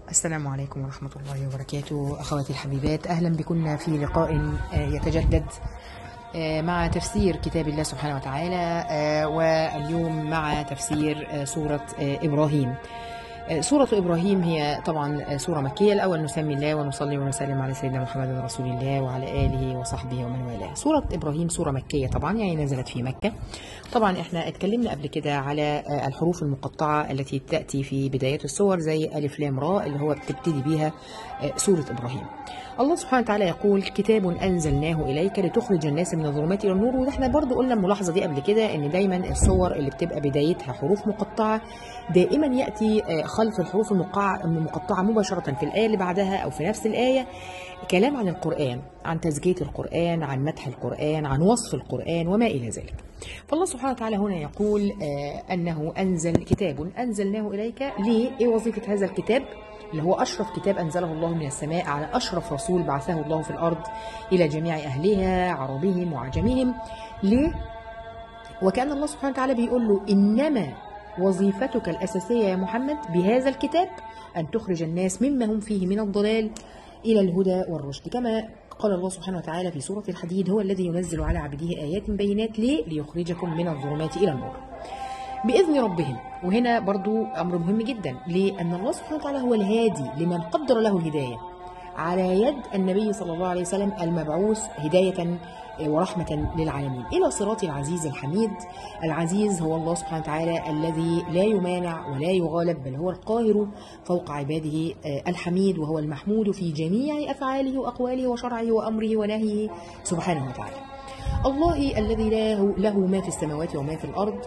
السلام عليكم ورحمة الله وبركاته أخواتي الحبيبات أهلا بكم في لقاء آه، يتجدد آه، مع تفسير كتاب الله سبحانه وتعالى آه، واليوم مع تفسير آه، سورة آه، إبراهيم آه، سورة إبراهيم هي طبعا آه، سورة مكية الأول نسمي الله ونصلي ونسلم على سيدنا محمد رسول الله وعلى آله وصحبه ومن والاه سورة إبراهيم سورة مكية طبعا يعني نزلت في مكة طبعا احنا اتكلمنا قبل كده على آه، الحروف المقطعة التي تأتي في بدايات السور زي ألف لام راء اللي هو بتبتدي بيها آه، سورة إبراهيم الله سبحانه وتعالى يقول كتاب أنزلناه إليك لتخرج الناس من الظلمات إلى النور وده احنا برضو قلنا الملاحظة دي قبل كده إن دايما الصور اللي بتبقى بدايتها حروف مقطعة دائما يأتي آه، خلف الحروف المقع- المقطعة مباشرة في الآية اللي بعدها أو في نفس الآية كلام عن القرآن عن تزكية القرآن عن مدح القرآن عن وصف القرآن وما إلى ذلك فالله سبحانه وتعالى هنا يقول آه، أنه أنزل كتاب أنزلناه إليك ليه؟ إيه وظيفة هذا الكتاب؟ اللي هو أشرف كتاب أنزله الله من السماء على أشرف رسول بعثه الله في الأرض إلى جميع أهلها عربهم وعجمهم ليه؟ وكأن الله سبحانه وتعالى بيقول له إنما وظيفتك الأساسية يا محمد بهذا الكتاب أن تخرج الناس مما هم فيه من الضلال إلى الهدى والرشد كما قال الله سبحانه وتعالى في سورة الحديد هو الذي ينزل على عبده آيات بينات ليه؟ ليخرجكم من الظلمات إلى النور بإذن ربهم وهنا برضو أمر مهم جدا لأن الله سبحانه وتعالى هو الهادي لمن قدر له الهداية على يد النبي صلى الله عليه وسلم المبعوث هداية ورحمة للعالمين إلى صراط العزيز الحميد العزيز هو الله سبحانه وتعالى الذي لا يمانع ولا يغالب بل هو القاهر فوق عباده آه، الحميد وهو المحمود في جميع أفعاله وأقواله وشرعه وأمره ونهيه سبحانه وتعالى الله الذي له, له ما في السماوات وما في الأرض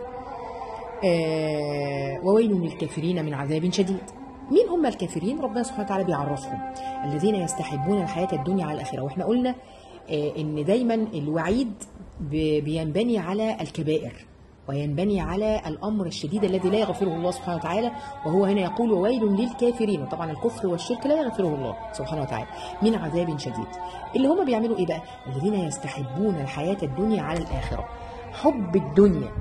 آه، وويل للكافرين من عذاب شديد مين هم الكافرين ربنا سبحانه وتعالى بيعرفهم الذين يستحبون الحياة الدنيا على الآخرة واحنا قلنا آه، ان دايما الوعيد ب- بينبني على الكبائر وينبني على الامر الشديد الذي لا يغفره الله سبحانه وتعالى وهو هنا يقول وويل للكافرين وطبعا الكفر والشرك لا يغفره الله سبحانه وتعالى من عذاب شديد اللي هم بيعملوا ايه بقى الذين يستحبون الحياة الدنيا على الآخرة حب الدنيا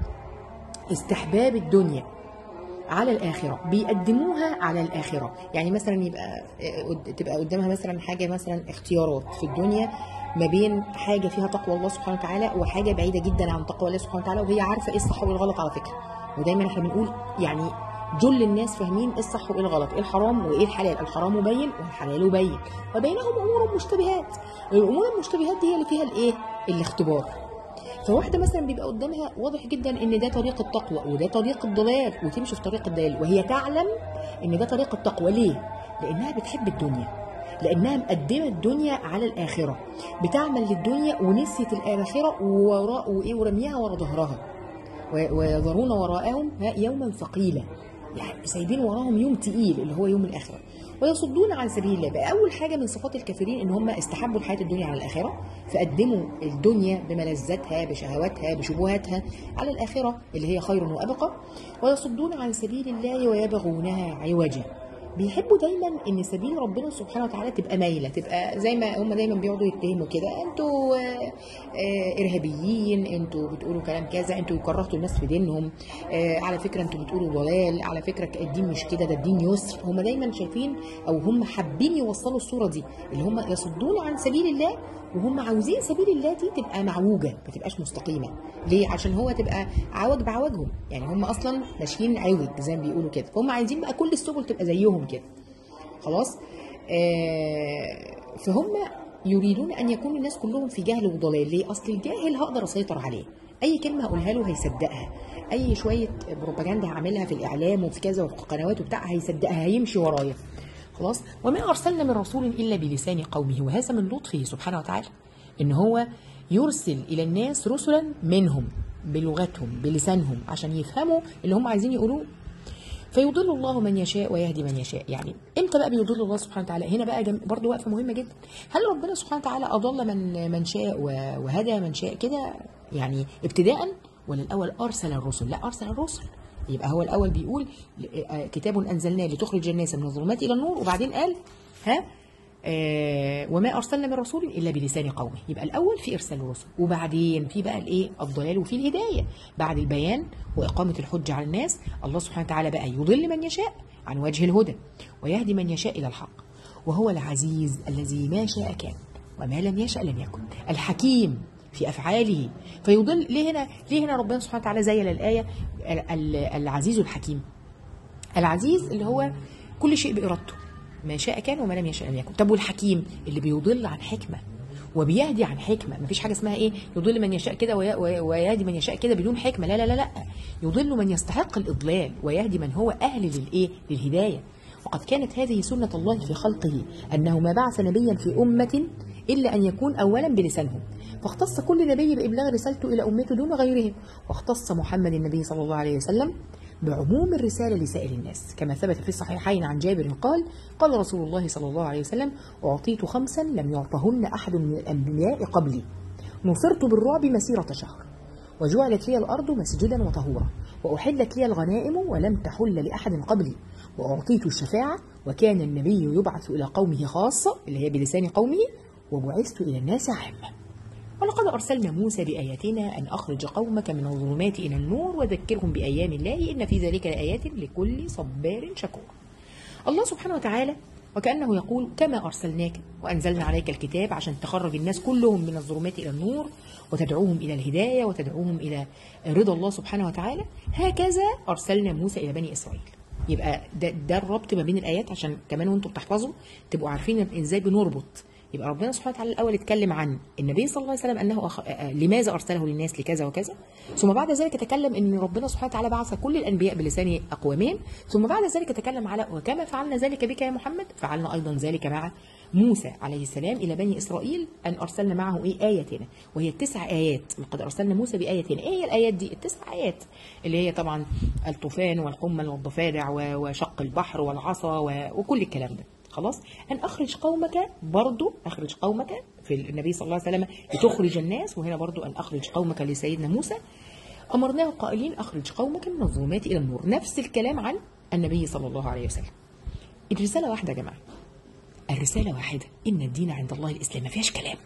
استحباب الدنيا على الآخرة بيقدموها على الآخرة يعني مثلا يبقى تبقى قدامها مثلا حاجة مثلا اختيارات في الدنيا ما بين حاجة فيها تقوى الله سبحانه وتعالى وحاجة بعيدة جدا عن تقوى الله سبحانه وتعالى وهي عارفة ايه الصح وايه الغلط على فكرة ودايما احنا بنقول يعني جل الناس فاهمين ايه الصح وايه الغلط ايه الحرام وايه الحلال الحرام بين والحلال بين وبينهم امور مشتبهات الامور المشتبهات دي هي اللي فيها الايه الاختبار فواحدة مثلا بيبقى قدامها واضح جدا ان ده طريق التقوى وده طريق الضلال وتمشي في طريق الضلال وهي تعلم ان ده طريق التقوى ليه؟ لانها بتحب الدنيا لانها مقدمه الدنيا على الاخره بتعمل للدنيا ونسيت الاخره ووراء وايه ورميها ورا ظهرها و- ويذرون وراءهم ها يوما ثقيلا يعني سايبين وراهم يوم تقيل اللي هو يوم الاخره ويصدون عن سبيل الله بقى اول حاجه من صفات الكافرين ان هم استحبوا الحياه الدنيا على الاخره فقدموا الدنيا بملذاتها بشهواتها بشبهاتها على الاخره اللي هي خير وابقى ويصدون عن سبيل الله ويبغونها عوجا بيحبوا دايما ان سبيل ربنا سبحانه وتعالى تبقى مايله تبقى زي ما هم دايما بيقعدوا يتهموا كده انتوا آه، آه، ارهابيين انتوا بتقولوا كلام كذا انتوا كرهتوا الناس في دينهم آه، على فكره انتوا بتقولوا ضلال على فكره الدين مش كده ده الدين يسر هم دايما شايفين او هم حابين يوصلوا الصوره دي اللي هم يصدون عن سبيل الله وهم عاوزين سبيل الله دي تبقى معوجه ما تبقاش مستقيمه ليه عشان هو تبقى عوج بعوجهم يعني هم اصلا ماشيين عوج زي ما بيقولوا كده فهم عايزين بقى كل السبل تبقى زيهم كده خلاص آه فهم يريدون ان يكون الناس كلهم في جهل وضلال ليه اصل الجاهل هقدر اسيطر عليه اي كلمه هقولها له هيصدقها اي شويه بروباجندا هعملها في الاعلام وفي كذا وفي قنوات وبتاع هيصدقها هيمشي ورايا خلاص وما ارسلنا من رسول الا بلسان قومه وهذا من لطفه سبحانه وتعالى ان هو يرسل الى الناس رسلا منهم بلغتهم بلسانهم عشان يفهموا اللي هم عايزين يقولوه فيضل الله من يشاء ويهدي من يشاء يعني امتى بقى بيضل الله سبحانه وتعالى هنا بقى جم... برضو وقفه مهمه جدا هل ربنا سبحانه وتعالى اضل من من شاء و- وهدى من شاء كده يعني ابتداء ولا الاول ارسل الرسل لا ارسل الرسل يبقى هو الاول بيقول آه، كتاب انزلناه لتخرج الناس من الظلمات الى النور وبعدين قال ها آه وما ارسلنا من رسول الا بلسان قومه يبقى الاول في ارسال الرسل وبعدين في بقى الايه الضلال وفي الهدايه بعد البيان واقامه الحجه على الناس الله سبحانه وتعالى بقى يضل من يشاء عن وجه الهدى ويهدي من يشاء إلى الحق وهو العزيز الذي ما شاء كان وما لم يشأ لم يكن الحكيم في أفعاله فيضل ليه هنا ليه هنا ربنا سبحانه وتعالى زي الآية ال- ال- العزيز الحكيم العزيز اللي هو كل شيء بإرادته ما شاء كان وما لم يشاء لم يكن طب والحكيم اللي بيضل عن حكمة وبيهدي عن حكمة مفيش حاجة اسمها ايه يضل من يشاء كده وي- وي- ويهدي من يشاء كده بدون حكمة لا لا لا لا يضل من يستحق الإضلال ويهدي من هو أهل للإيه للهداية وقد كانت هذه سنة الله في خلقه أنه ما بعث نبيا في أمة إلا أن يكون أولا بلسانهم فاختص كل نبي بإبلاغ رسالته إلى أمته دون غيرهم واختص محمد النبي صلى الله عليه وسلم بعموم الرسالة لسائر الناس كما ثبت في الصحيحين عن جابر قال قال رسول الله صلى الله عليه وسلم أعطيت خمسا لم يعطهن أحد من الأنبياء قبلي نصرت بالرعب مسيرة شهر وجعلت لي الأرض مسجدا وطهورا وأحلت لي الغنائم ولم تحل لأحد قبلي وأعطيت الشفاعة وكان النبي يبعث إلى قومه خاصة اللي هي بلسان قومه وبعثت إلى الناس عامة ولقد أرسلنا موسى بآياتنا أن أخرج قومك من الظلمات إلى النور وذكرهم بأيام الله إن في ذلك لآيات لكل صبار شكور الله سبحانه وتعالى وكأنه يقول كما أرسلناك وأنزلنا عليك الكتاب عشان تخرج الناس كلهم من الظلمات إلى النور وتدعوهم إلى الهداية وتدعوهم إلى رضا الله سبحانه وتعالى هكذا أرسلنا موسى إلى بني إسرائيل يبقى ده, ده الربط ما بين الآيات عشان كمان وانتم بتحفظوا تبقوا عارفين إزاي بنربط يبقى ربنا سبحانه وتعالى الاول اتكلم عن النبي صلى الله عليه وسلم انه أخ... آه، لماذا ارسله للناس لكذا وكذا ثم بعد ذلك تكلم ان ربنا سبحانه وتعالى بعث كل الانبياء بلسان اقوامين ثم بعد ذلك تكلم على وكما فعلنا ذلك بك يا محمد فعلنا ايضا ذلك مع موسى عليه السلام الى بني اسرائيل ان ارسلنا معه ايه ايتنا وهي التسع ايات لقد ارسلنا موسى بايتنا ايه هي الايات دي التسع ايات اللي هي طبعا الطوفان والقمل والضفادع و- وشق البحر والعصا و- وكل الكلام ده خلاص ان اخرج قومك برضو اخرج قومك في النبي صلى الله عليه وسلم لتخرج الناس وهنا برضو ان اخرج قومك لسيدنا موسى امرناه قائلين اخرج قومك من الظلمات الى النور نفس الكلام عن النبي صلى الله عليه وسلم الرساله واحده يا جماعه الرساله واحده ان الدين عند الله الاسلام ما فيهاش كلام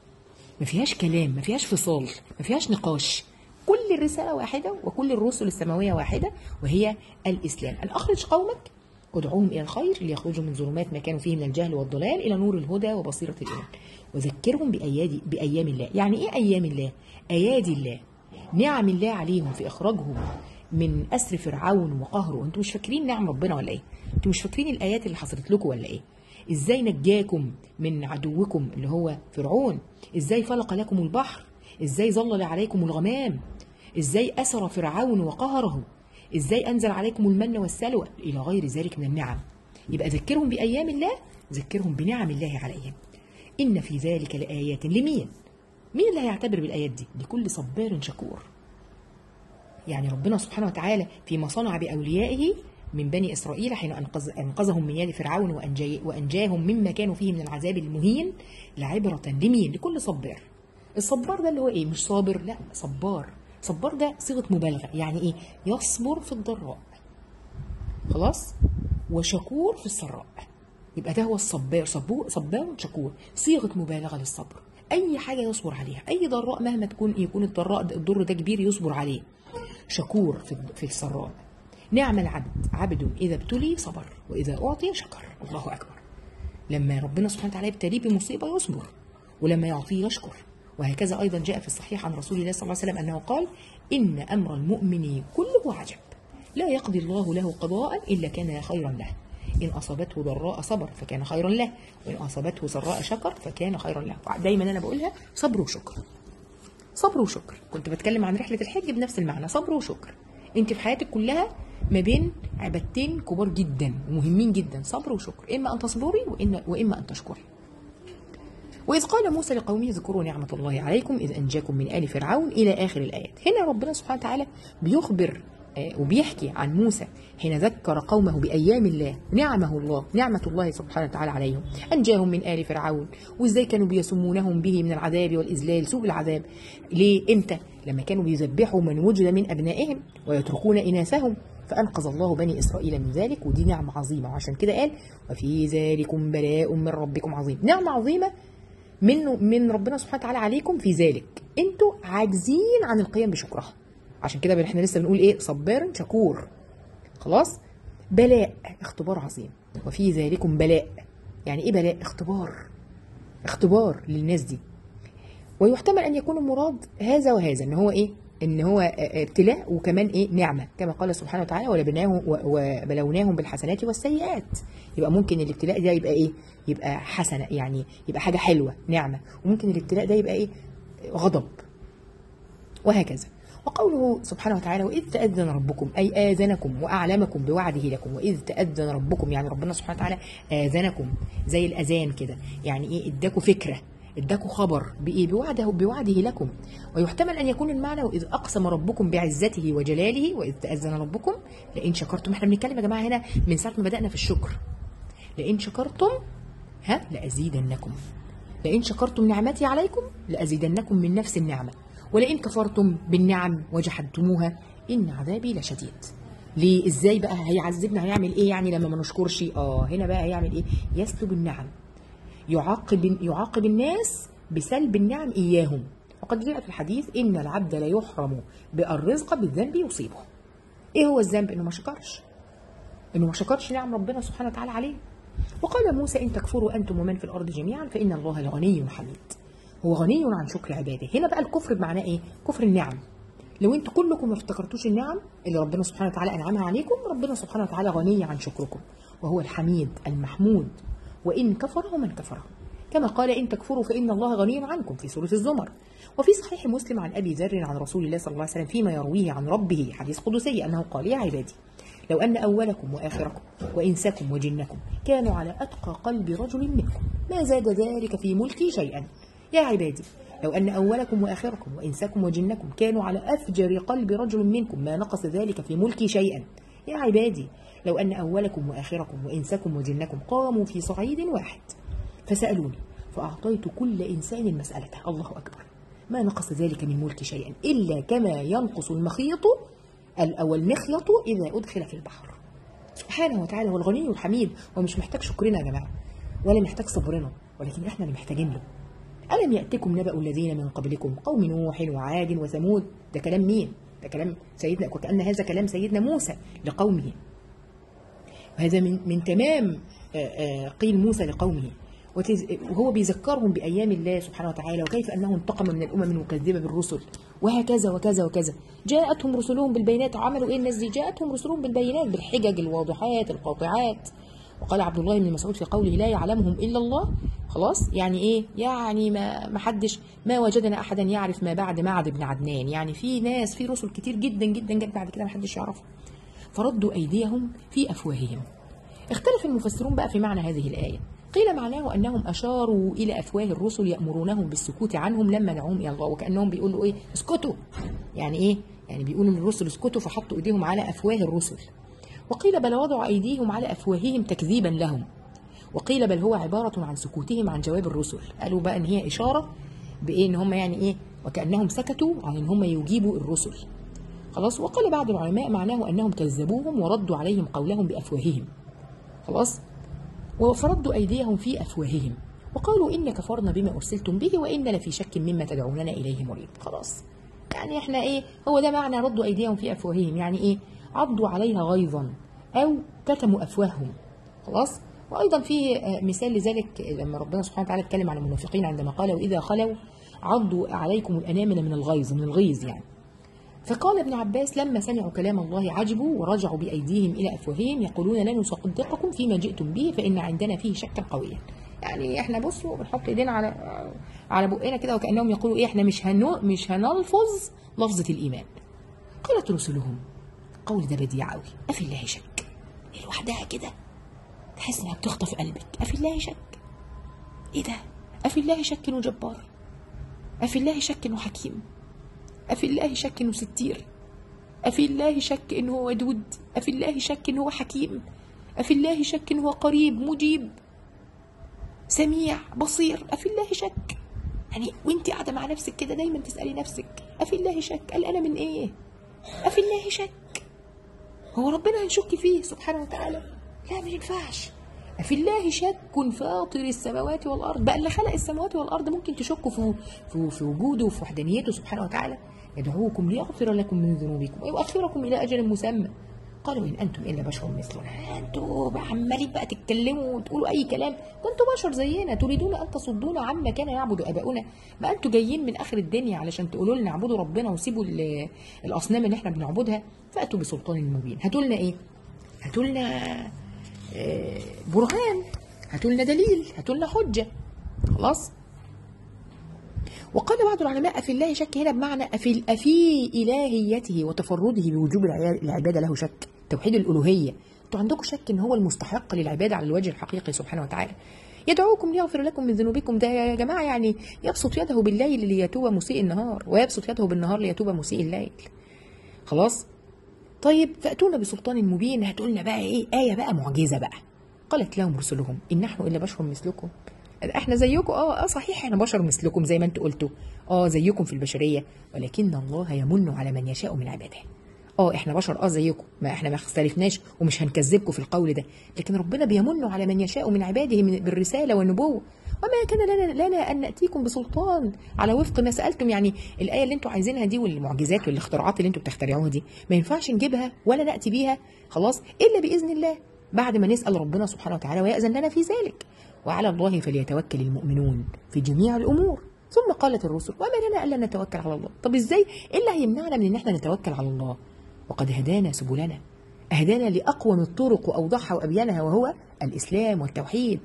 ما فيهاش كلام ما فيهاش فصال ما فيهاش نقاش كل الرسالة واحدة وكل الرسل السماوية واحدة وهي الإسلام أن أخرج قومك ادعوهم إلى الخير ليخرجوا من ظلمات ما كانوا فيه من الجهل والضلال إلى نور الهدى وبصيرة الإيمان وذكرهم بأيادي بأيام الله يعني إيه أيام الله أيادي الله نعم الله عليهم في إخراجهم من أسر فرعون وقهره أنتوا مش فاكرين نعم ربنا ولا إيه أنتوا مش فاكرين الآيات اللي حصلت لكم ولا إيه ازاي نجاكم من عدوكم اللي هو فرعون ازاي فلق لكم البحر ازاي ظلل عليكم الغمام ازاي اسر فرعون وقهره ازاي انزل عليكم المن والسلوى الى غير ذلك من النعم يبقى ذكرهم بايام الله ذكرهم بنعم الله عليهم ان في ذلك لايات لمين مين اللي هيعتبر بالايات دي لكل صبار شكور يعني ربنا سبحانه وتعالى فيما صنع بأوليائه من بني إسرائيل حين أنقذ أنقذهم من يد فرعون وأنجي وأنجاهم مما كانوا فيه من العذاب المهين لعبرة لمين؟ لكل صبار. الصبار ده اللي هو إيه؟ مش صابر، لا صبار. صبار ده صيغة مبالغة، يعني إيه؟ يصبر في الضراء. خلاص؟ وشكور في السراء. يبقى ده هو الصبار، صبور صبار شكور، صيغة مبالغة للصبر. أي حاجة يصبر عليها، أي ضراء مهما تكون يكون الضراء الضر ده كبير يصبر عليه. شكور في في السراء نعم العبد عبد إذا ابتلي صبر وإذا أعطي شكر الله أكبر لما ربنا سبحانه وتعالى يبتليه بمصيبة يصبر ولما يعطيه يشكر وهكذا أيضا جاء في الصحيح عن رسول الله صلى الله عليه وسلم أنه قال إن أمر المؤمن كله عجب لا يقضي الله له قضاء إلا كان خيرا له إن أصابته ضراء صبر فكان خيرا له وإن أصابته سراء شكر فكان خيرا له دايما أنا بقولها صبر وشكر صبر وشكر كنت بتكلم عن رحلة الحج بنفس المعنى صبر وشكر انت في حياتك كلها ما بين عبادتين كبار جدا ومهمين جدا صبر وشكر اما ان تصبري وإن واما ان تشكري وإذ قال موسى لقومه اذكروا نعمة الله عليكم إذ أنجاكم من آل فرعون إلى آخر الآيات هنا ربنا سبحانه وتعالى بيخبر آه، وبيحكي عن موسى حين ذكر قومه بأيام الله نعمه الله نعمة الله سبحانه وتعالى عليهم أنجاهم من آل فرعون وإزاي كانوا بيسمونهم به من العذاب والإذلال سوء العذاب ليه إمتى لما كانوا بيذبحوا من وجد من أبنائهم ويتركون إناثهم فأنقذ الله بني إسرائيل من ذلك ودي نعمة عظيمة وعشان كده قال وفي ذلكم بلاء من ربكم عظيم نعمة عظيمة منه من ربنا سبحانه وتعالى عليكم في ذلك انتوا عاجزين عن القيام بشكرها عشان كده احنا لسه بنقول ايه صبار شكور خلاص بلاء اختبار عظيم وفي ذلكم بلاء يعني ايه بلاء اختبار اختبار للناس دي ويحتمل ان يكون المراد هذا وهذا ان هو ايه ان هو ابتلاء وكمان ايه نعمه كما قال سبحانه وتعالى ولبناهم وبلوناهم بالحسنات والسيئات يبقى ممكن الابتلاء ده يبقى ايه يبقى حسنه يعني يبقى حاجه حلوه نعمه وممكن الابتلاء ده يبقى ايه غضب وهكذا وقوله سبحانه وتعالى وإذ تأذن ربكم أي آذنكم وأعلمكم بوعده لكم وإذ تأذن ربكم يعني ربنا سبحانه وتعالى آذنكم زي الأذان كده يعني إيه إداكوا فكرة اداكوا خبر بايه بوعده بوعده لكم ويحتمل ان يكون المعنى واذ اقسم ربكم بعزته وجلاله واذ تاذن ربكم لئن شكرتم احنا بنتكلم يا جماعه هنا من ساعه ما بدانا في الشكر لئن شكرتم ها لازيدنكم لئن شكرتم نعمتي عليكم لازيدنكم من نفس النعمه ولئن كفرتم بالنعم وجحدتموها ان عذابي لشديد ليه ازاي بقى هيعذبنا هيعمل ايه يعني لما ما نشكرش اه هنا بقى هيعمل ايه يسلب النعم يعاقب يعاقب الناس بسلب النعم اياهم وقد جاء في الحديث ان العبد لا يحرم بالرزق بالذنب يصيبه ايه هو الذنب انه ما شكرش انه ما شكرش نعم ربنا سبحانه وتعالى عليه وقال موسى ان تكفروا انتم ومن في الارض جميعا فان الله لغني حميد هو غني عن شكر عباده هنا بقى الكفر بمعناه ايه كفر النعم لو انتوا كلكم ما افتكرتوش النعم اللي ربنا سبحانه وتعالى انعمها عليكم ربنا سبحانه وتعالى غني عن شكركم وهو الحميد المحمود وإن كفره من كفره كما قال إن تكفروا فإن الله غني عنكم في سورة الزمر وفي صحيح مسلم عن أبي ذر عن رسول الله صلى الله عليه وسلم فيما يرويه عن ربه حديث قدسي أنه قال يا عبادي لو أن أولكم وآخركم وإنسكم وجنكم كانوا على أتقى قلب رجل منكم ما زاد ذلك في ملكي شيئا يا عبادي لو أن أولكم وآخركم وإنسكم وجنكم كانوا على أفجر قلب رجل منكم ما نقص ذلك في ملكي شيئا يا عبادي لو أن أولكم وآخركم وإنسكم وجنكم قاموا في صعيد واحد فسألوني فأعطيت كل إنسان مسألته الله أكبر ما نقص ذلك من ملك شيئا إلا كما ينقص المخيط أو المخيط إذا أدخل في البحر سبحانه وتعالى هو الغني الحميد هو مش محتاج شكرنا يا جماعة ولا محتاج صبرنا ولكن احنا اللي محتاجين له ألم يأتكم نبأ الذين من قبلكم قوم نوح وعاد وثمود ده كلام مين؟ ده كلام سيدنا وكأن هذا كلام سيدنا موسى لقومه وهذا من من تمام قيل موسى لقومه وهو بيذكرهم بأيام الله سبحانه وتعالى وكيف أنه انتقم من الأمم المكذبة بالرسل وهكذا وكذا وكذا جاءتهم رسلهم بالبينات عملوا إيه الناس دي جاءتهم رسلهم بالبينات بالحجج الواضحات القاطعات وقال عبد الله بن مسعود في قوله لا يعلمهم إلا الله خلاص يعني إيه يعني ما ما حدش ما وجدنا أحدا يعرف ما بعد معد بن عدنان يعني في ناس في رسل كتير جدا جدا جدا بعد كده ما حدش يعرفهم فردوا أيديهم في أفواههم اختلف المفسرون بقى في معنى هذه الآية قيل معناه أنهم أشاروا إلى أفواه الرسل يأمرونهم بالسكوت عنهم لما دعوهم إلى الله وكأنهم بيقولوا إيه اسكتوا يعني إيه يعني بيقولوا للرسل اسكتوا فحطوا إيديهم على أفواه الرسل وقيل بل وضعوا أيديهم على أفواههم تكذيبا لهم وقيل بل هو عبارة عن سكوتهم عن جواب الرسل قالوا بقى إن هي إشارة بإيه إن هم يعني إيه وكأنهم سكتوا عن إن هم يجيبوا الرسل خلاص وقال بعض العلماء معناه أنهم كذبوهم وردوا عليهم قولهم بأفواههم خلاص وفردوا أيديهم في أفواههم وقالوا إن كفرنا بما أرسلتم به وإن لفي شك مما تدعوننا إليه مريب خلاص يعني إحنا إيه هو ده معنى ردوا أيديهم في أفواههم يعني إيه عضوا عليها غيظا أو كتموا أفواههم خلاص وأيضا في مثال لذلك لما ربنا سبحانه وتعالى اتكلم عن المنافقين عندما قال وإذا خلوا عضوا عليكم الأنامل من الغيظ من الغيظ يعني فقال ابن عباس لما سمعوا كلام الله عجبوا ورجعوا بأيديهم إلى أفواههم يقولون لا نصدقكم فيما جئتم به فإن عندنا فيه شكا قويا يعني احنا بصوا بنحط ايدينا على على بقنا كده وكانهم يقولوا ايه احنا مش هنو مش هنلفظ لفظه الايمان قالت رسلهم قول ده بديع قوي افي الله شك هي لوحدها كده تحس انها بتخطف قلبك افي الله شك ايه ده افي الله شك انه جبار افي الله شك انه حكيم أفي الله شك إنه ستير أفي الله شك إنه هو ودود أفي الله شك إنه هو حكيم أفي الله شك إنه هو قريب مجيب سميع بصير أفي الله شك يعني وانت قاعدة مع نفسك كده دايما تسألي نفسك أفي الله شك قلقانة من إيه أفي الله شك هو ربنا هنشك فيه سبحانه وتعالى لا ما ينفعش أفي الله شك فاطر السماوات والأرض بقى اللي خلق السماوات والأرض ممكن تشكوا في, في, في وجوده وفي وحدانيته سبحانه وتعالى يدعوكم ليغفر لكم من ذنوبكم ويؤخركم إلى أجل مسمى قالوا ان انتم الا بشر مثلنا انتوا عمالين بقى تتكلموا وتقولوا اي كلام ده انتوا بشر زينا تريدون ان تصدونا عما كان يعبد اباؤنا ما انتوا جايين من اخر الدنيا علشان تقولوا لنا اعبدوا ربنا وسيبوا ال- الاصنام اللي احنا بنعبدها فاتوا بسلطان مبين هاتوا لنا ايه هاتوا لنا آه، برهان هاتوا لنا دليل هاتوا لنا حجه خلاص وقال بعض العلماء أفي الله شك هنا بمعنى أفي, أفي إلهيته وتفرده بوجوب العيا- العبادة له شك توحيد الألوهية أنتوا عندكم شك إن هو المستحق للعبادة على الوجه الحقيقي سبحانه وتعالى يدعوكم ليغفر لكم من ذنوبكم ده يا جماعة يعني يبسط يده بالليل ليتوب مسيء النهار ويبسط يده بالنهار ليتوب مسيء الليل خلاص طيب فأتونا بسلطان مبين هتقولنا بقى إيه آية بقى معجزة بقى قالت لهم رسلهم إن نحن إلا بشر مثلكم احنا زيكم اه اه صحيح احنا بشر مثلكم زي ما انتوا قلتوا اه زيكم في البشريه ولكن الله يمن على من يشاء من عباده اه احنا بشر اه زيكم ما احنا ما اختلفناش ومش هنكذبكم في القول ده لكن ربنا بيمن على من يشاء من عباده من بالرساله والنبوه وما كان لنا لنا ان ناتيكم بسلطان على وفق ما سالتم يعني الايه اللي انتوا عايزينها دي والمعجزات والاختراعات اللي انتوا بتخترعوها دي ما ينفعش نجيبها ولا ناتي بيها خلاص الا باذن الله بعد ما نسال ربنا سبحانه وتعالى ويأذن لنا في ذلك وعلى الله فليتوكل المؤمنون في جميع الامور ثم قالت الرسل وما لنا الا نتوكل على الله طب ازاي ايه اللي هيمنعنا من ان احنا نتوكل على الله وقد هدانا سبلنا اهدانا لاقوم الطرق واوضحها وابينها وهو الاسلام والتوحيد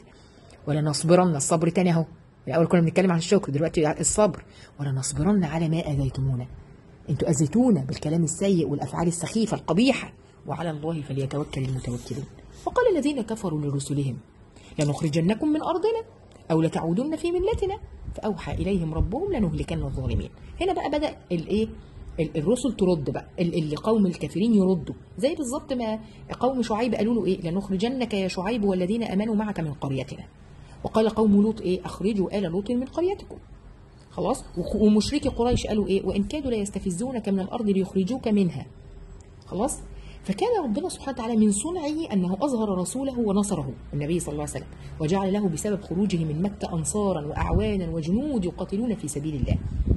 ولنصبرن الصبر تاني اهو الاول كنا بنتكلم عن الشكر دلوقتي الصبر ولنصبرن على ما اذيتمونا انتوا اذيتونا بالكلام السيء والافعال السخيفه القبيحه وعلى الله فليتوكل المتوكلون وقال الذين كفروا لرسلهم لنخرجنكم من ارضنا او لتعودن في ملتنا فاوحى اليهم ربهم لنهلكن الظالمين هنا بقى بدا الايه ال- الرسل ترد بقى ال- اللي قوم الكافرين يردوا زي بالظبط ما قوم شعيب قالوا له ايه لنخرجنك يا شعيب والذين امنوا معك من قريتنا وقال قوم لوط ايه اخرجوا ال لوط من قريتكم خلاص وخ- ومشركي قريش قالوا ايه وان كادوا ليستفزونك من الارض ليخرجوك منها خلاص فكان ربنا سبحانه وتعالى من صنعه انه اظهر رسوله ونصره النبي صلى الله عليه وسلم وجعل له بسبب خروجه من مكه انصارا واعوانا وجنود يقاتلون في سبيل الله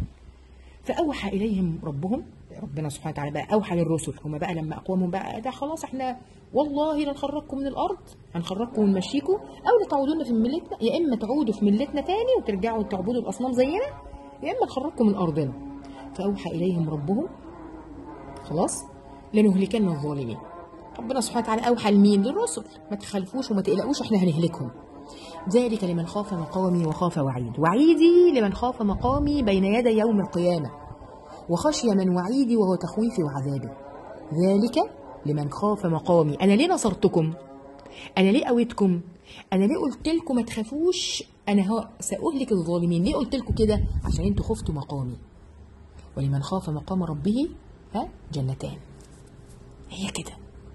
فاوحى اليهم ربهم ربنا سبحانه وتعالى بقى اوحى للرسل هم بقى لما اقوامهم بقى ده خلاص احنا والله لنخرجكم من الارض هنخرجكم ونمشيكم او لتعودون في ملتنا يا اما تعودوا في ملتنا تاني وترجعوا تعبدوا الاصنام زينا يا اما نخرجكم من ارضنا فاوحى اليهم ربهم خلاص لنهلكن الظالمين ربنا سبحانه وتعالى اوحى لمين للرسل ما تخالفوش وما تقلقوش احنا هنهلكهم ذلك لمن خاف مقامي وخاف وعيد وعيدي لمن خاف مقامي بين يدي يوم القيامة وخشي من وعيدي وهو تخويفي وعذابي ذلك لمن خاف مقامي أنا ليه نصرتكم أنا ليه قويتكم أنا ليه قلت لكم ما تخافوش أنا ها- سأهلك الظالمين ليه قلت لكم كده عشان انتوا خفتوا مقامي ولمن خاف مقام ربه ها جنتان هي كده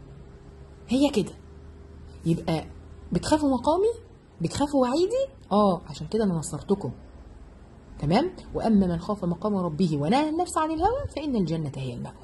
هي كده يبقى بتخافوا مقامي بتخافوا وعيدي اه عشان كده انا نصرتكم تمام واما من خاف مقام ربه ونهى النفس عن الهوى فان الجنه هي المأوى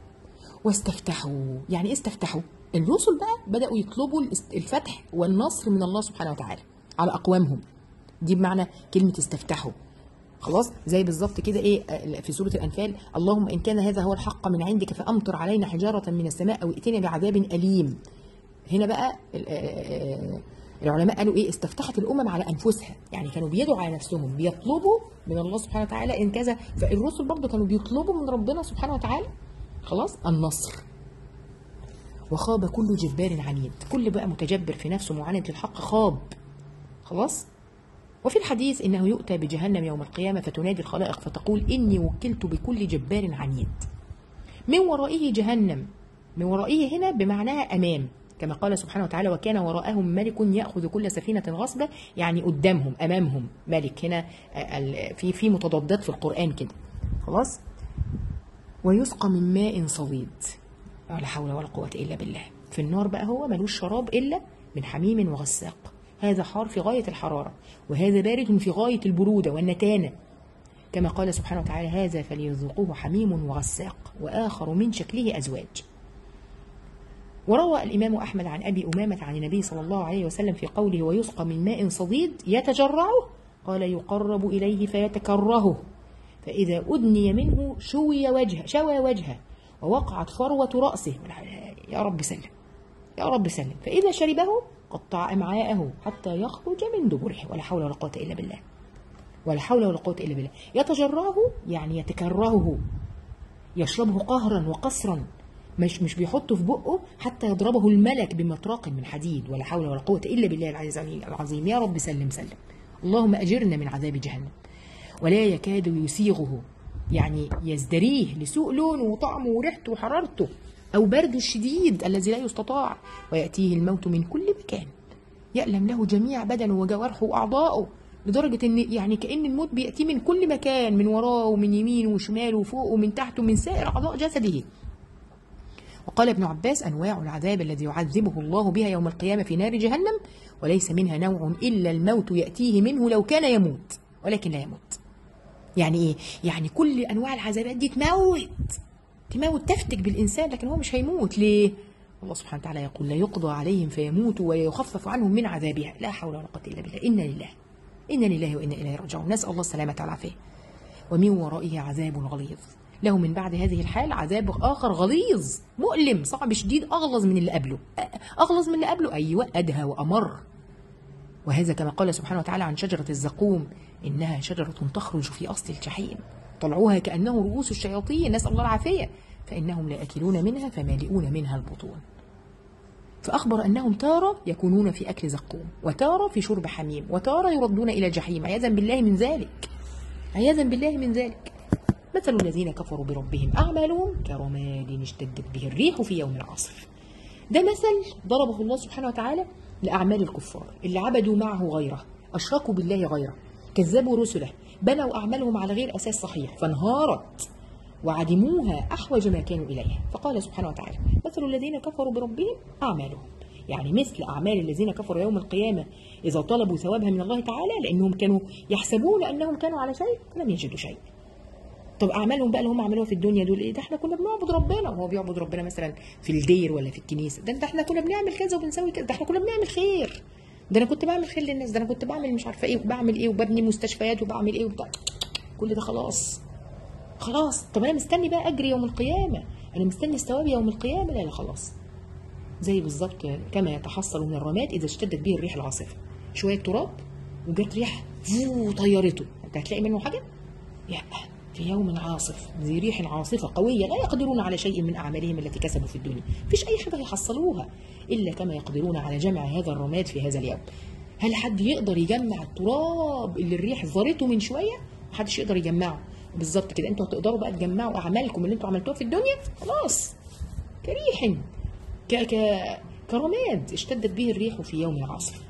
واستفتحوا يعني ايه استفتحوا الرسل بقى بداوا يطلبوا الاست- الفتح والنصر من الله سبحانه وتعالى على اقوامهم دي بمعنى كلمه استفتحوا خلاص زي بالظبط كده ايه آه، في سوره الانفال اللهم ان كان هذا هو الحق من عندك فامطر علينا حجاره من السماء او ائتنا بعذاب اليم هنا بقى ال- آه، آه، العلماء قالوا ايه استفتحت الامم على انفسها يعني كانوا بيدعوا على نفسهم بيطلبوا من الله سبحانه وتعالى ان كذا فالرسل برضه كانوا بيطلبوا من ربنا سبحانه وتعالى خلاص النصر وخاب كل جبار عنيد كل بقى متجبر في نفسه معاند للحق خاب خلاص وفي الحديث انه يؤتى بجهنم يوم القيامه فتنادي الخلائق فتقول اني وكلت بكل جبار عنيد من ورائه جهنم من ورائه هنا بمعناها امام كما قال سبحانه وتعالى وكان وراءهم ملك ياخذ كل سفينه غصبه يعني قدامهم امامهم ملك هنا آه، ال- في في متضادات في القران كده خلاص ويسقى من ماء صديد لا حول ولا قوه الا بالله في النار بقى هو ملوش شراب الا من حميم وغساق هذا حار في غايه الحراره وهذا بارد في غايه البروده والنتانه كما قال سبحانه وتعالى هذا فليذوقوه حميم وغساق وآخر من شكله أزواج وروى الإمام أحمد عن أبي أمامة عن النبي صلى الله عليه وسلم في قوله ويسقى من ماء صديد يتجرعه قال يقرب إليه فيتكرهه فإذا أدني منه شوي وجهه شوى وجهه ووقعت فروة رأسه يا رب سلم يا رب سلم فإذا شربه قطع أمعاءه حتى يخرج من دبره ولا حول ولا قوة إلا بالله ولا حول ولا قوة إلا بالله يتجرعه يعني يتكرهه يشربه قهرا وقسرا مش مش بيحطه في بقه حتى يضربه الملك بمطرق من حديد ولا حول ولا قوة إلا بالله العزيز العظيم يا رب سلم سلم اللهم أجرنا من عذاب جهنم ولا يكاد يسيغه يعني يزدريه لسوء لونه وطعمه وريحته وحرارته أو برده الشديد الذي لا يستطاع ويأتيه الموت من كل مكان يألم له جميع بدنه وجوارحه وأعضائه لدرجة إن يعني كأن الموت بيأتيه من كل مكان من وراه ومن يمينه وشماله وفوقه ومن تحته من سائر أعضاء جسده وقال ابن عباس أنواع العذاب الذي يعذبه الله بها يوم القيامة في نار جهنم وليس منها نوع إلا الموت يأتيه منه لو كان يموت ولكن لا يموت يعني إيه؟ يعني كل أنواع العذابات دي تموت تموت تفتك بالإنسان لكن هو مش هيموت ليه؟ الله سبحانه وتعالى يقول لا يقضى عليهم فيموتوا ويخفف عنهم من عذابها لا حول ولا قوة إلا بالله إنا لله إنا لله وإنا إليه راجعون نسأل الله السلامة والعافية ومن ورائه عذاب غليظ له من بعد هذه الحال عذاب آخر غليظ مؤلم صعب شديد أغلظ من اللي قبله أغلظ من اللي قبله أيوة أدهى وأمر وهذا كما قال سبحانه وتعالى عن شجرة الزقوم إنها شجرة تخرج في أصل الجحيم طلعوها كأنه رؤوس الشياطين نسأل الله العافية فإنهم لآكلون منها فمالئون منها البطون فأخبر أنهم تارة يكونون في أكل زقوم وتارة في شرب حميم وتارة يردون إلى جحيم عياذا بالله من ذلك عياذا بالله من ذلك مثل الذين كفروا بربهم أعمالهم كرماد اشتدت به الريح في يوم عاصف ده مثل ضربه الله سبحانه وتعالى لأعمال الكفار اللي عبدوا معه غيره أشركوا بالله غيره كذبوا رسله بنوا أعمالهم على غير أساس صحيح فانهارت وعدموها أحوج ما كانوا إليها فقال سبحانه وتعالى مثل الذين كفروا بربهم أعمالهم يعني مثل أعمال الذين كفروا يوم القيامة إذا طلبوا ثوابها من الله تعالى لأنهم كانوا يحسبون أنهم كانوا على شيء لم يجدوا شيء طب اعمالهم بقى اللي هم عملوها في الدنيا دول ايه ده احنا كنا بنعبد ربنا وهو بيعبد ربنا مثلا في الدير ولا في الكنيسه ده, ده احنا كنا بنعمل كذا وبنسوي كذا ده احنا كنا بنعمل خير ده انا كنت بعمل خير للناس ده انا كنت بعمل مش عارفه ايه وبعمل ايه وببني مستشفيات وبعمل ايه وبتاع كل ده خلاص خلاص طب انا مستني بقى اجري يوم القيامه انا مستني الثواب يوم القيامه لا لا خلاص زي بالظبط كما يتحصل من الرماد اذا اشتدت به الريح العاصفه شويه تراب وجت ريح فو طيرته انت هتلاقي منه حاجه لا في يوم عاصف ذي ريح عاصفة قوية لا يقدرون على شيء من أعمالهم التي كسبوا في الدنيا فيش أي حاجة يحصلوها إلا كما يقدرون على جمع هذا الرماد في هذا اليوم هل حد يقدر يجمع التراب اللي الريح زارته من شوية محدش يقدر يجمعه بالظبط كده انتوا هتقدروا بقى تجمعوا اعمالكم اللي انتوا عملتوها في الدنيا خلاص كريح ك ك كرماد اشتدت به الريح في يوم عاصف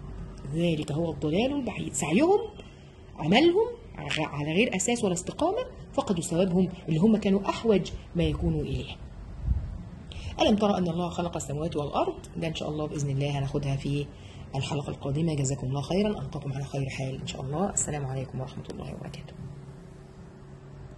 ذلك هو الضلال البعيد سعيهم عملهم على غير اساس ولا استقامه فقدوا ثوابهم اللي هم كانوا احوج ما يكونوا اليه. الم ترى ان الله خلق السماوات والارض؟ ده ان شاء الله باذن الله هناخدها في الحلقه القادمه جزاكم الله خيرا القاكم على خير حال ان شاء الله السلام عليكم ورحمه الله وبركاته.